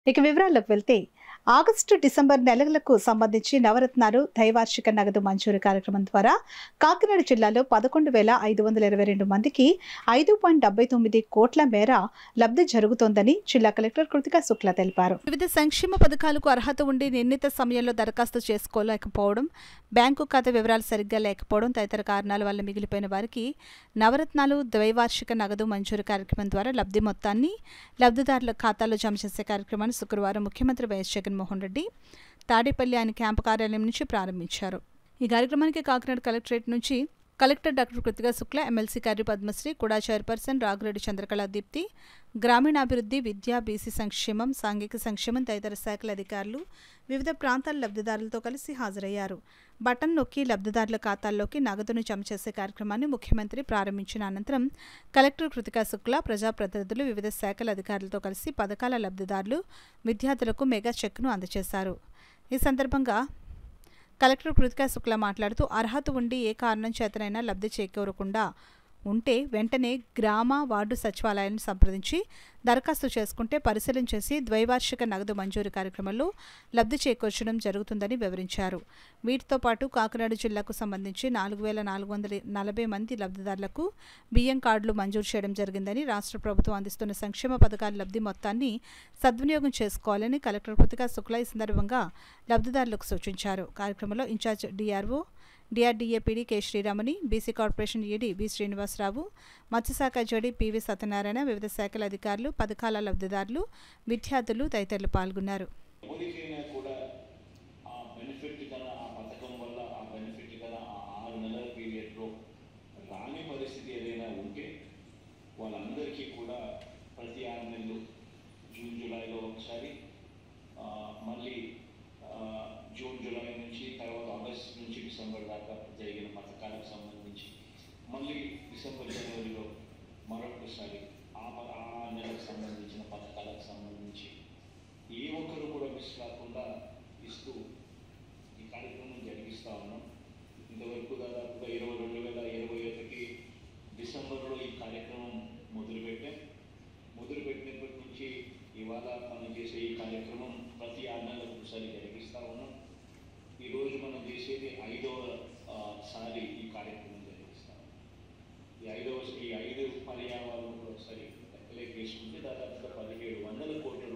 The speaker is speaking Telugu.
ఇక వివరాల్లోకి వెళ్తే ఆగస్టు డిసెంబర్ నెలలకు సంబంధించి నవరత్నాలు ద్వైవార్షిక నగదు మంజూరు కార్యక్రమం ద్వారా కాకినాడ జిల్లాలో పదకొండు వేల ఐదు వందల ఇరవై రెండు మందికి ఐదు పాయింట్ డెబ్బై తొమ్మిది కోట్ల మేర లబ్ధి జరుగుతోందని జిల్లా కలెక్టర్ కృతికా శుక్లా తెలిపారు వివిధ సంక్షేమ పథకాలకు అర్హత ఉండి నిర్ణీత సమయంలో దరఖాస్తు చేసుకోలేకపోవడం బ్యాంకు ఖాతా వివరాలు సరిగ్గా లేకపోవడం తదితర కారణాల వల్ల మిగిలిపోయిన వారికి నవరత్నాలు ద్వైవార్షిక నగదు మంజూరు కార్యక్రమం ద్వారా లబ్ధి మొత్తాన్ని లబ్ధిదారుల ఖాతాలో జమ చేసే కార్యక్రమాన్ని శుక్రవారం ముఖ్యమంత్రి వైఎస్ జగన్మోహన్ రెడ్డి తాడేపల్లి ఆయన క్యాంపు కార్యాలయం నుంచి ప్రారంభించారు ఈ కార్యక్రమానికి కాకినాడ కలెక్టరేట్ నుంచి collector doctor Krithika Shukla MLC కార్య పద్మశ్రీ కుడా చైర్పర్సన్ రాఘురెడ్డి చంద్రకళ దీప్తి గ్రామీణాభివృద్ధి విద్య బీసీ సంక్షేమం సాంఘిక సంక్షేమం తదితర శాఖల అధికారులు వివిధ ప్రాంతాల లబ్ధిదారులతో కలిసి హాజరయ్యారు బటన్ నొక్కి లబ్ధిదారుల ఖాతాల్లోకి నగదును జమ చేసే కార్యక్రమాన్ని ముఖ్యమంత్రి ప్రారంభించిన అనంతరం కలెక్టర్ కృతికా శుక్ల ప్రజాప్రతినిధులు వివిధ శాఖల అధికారులతో కలిసి పథకాల లబ్ధిదారులు విద్యార్థులకు మెగా చెక్ను అందజేశారు ఈ సందర్భంగా కలెక్టర్ కృతికా శుక్ల మాట్లాడుతూ అర్హత ఉండి ఏ కారణం చేతనైనా లబ్ధి చేకూరకుండా ఉంటే వెంటనే గ్రామ వార్డు సచివాలయాన్ని సంప్రదించి దరఖాస్తు చేసుకుంటే పరిశీలన చేసి ద్వైవార్షిక నగదు మంజూరు కార్యక్రమంలో లబ్ధి చేకూర్చడం జరుగుతుందని వివరించారు వీటితో పాటు కాకినాడ జిల్లాకు సంబంధించి నాలుగు వేల నాలుగు వందల నలభై మంది లబ్ధిదారులకు బియ్యం కార్డులు మంజూరు చేయడం జరిగిందని రాష్ట్ర ప్రభుత్వం అందిస్తున్న సంక్షేమ పథకాల లబ్ధి మొత్తాన్ని సద్వినియోగం చేసుకోవాలని కలెక్టర్ కృతికా శుక్లా ఈ సందర్భంగా లబ్ధిదారులకు సూచించారు కార్యక్రమంలో in-charge DRO DRDA PD K Sriramani BC corporation ED B Srinivasarao మత్స్యశాఖ జడి పివి సత్యనారాయణ వివిధ శాఖల అధికారులు పథకాల లబ్ధిదారులు విద్యార్థులు తదితరులు పాల్గొన్నారు ఎవరికైనా కూడా ఆ బెనిఫిట్ గల ఆ పథకం వల్ల ఆ బెనిఫిట్ గల ఆ ఆరు నెలల పీరియడ్లో రాని పరిస్థితి ఏదైనా ఉంటే వాళ్ళందరికీ కూడా ప్రతి ఆరు నెలలు జూన్ జూలైలో ఒకసారి ఆ, మళ్ళీ ఆ, జూన్ జూలై నుంచి తర్వాత ఆగస్ట్ నుంచి డిసెంబర్ దాకా జరిగిన పథకాలకు సంబంధించి మళ్ళీ డిసెంబర్ జనవరిలో మరొకసారి ఆ ప- ఆ నెలకు సంబంధించిన పథకాలకు సంబంధించి ఏ ఒక్కరు కూడా మిస్ కాకుండా ఇస్తూ ఈ కార్యక్రమం జరిగిస్తా ఉన్నాం ఇంతవరకు దాదాపుగా ఇరవై రెండు వేల ఇరవై ఒకటి డిసెంబర్లో ఈ కార్యక్రమం మొదలుపెట్టాం మొదలుపెట్టినప్పటి నుంచి ఇవాళ మనం చేసే ఈ కార్యక్రమం ప్రతి ఆరు నెలలకు ఒకసారి జరిగిస్తా ఉన్నాం ఈరోజు మనం చేసేది ఐదవ ఆ, సారి ఈ కార్యక్రమం జరిగిస్తాం ఈ ఐదవ ఈ ఐదు పర్యావరణం కూడా ఒకసారి లెక్కలేక వేసుకుంటే దాదాపుగా పదిహేడు వందల కోట్ల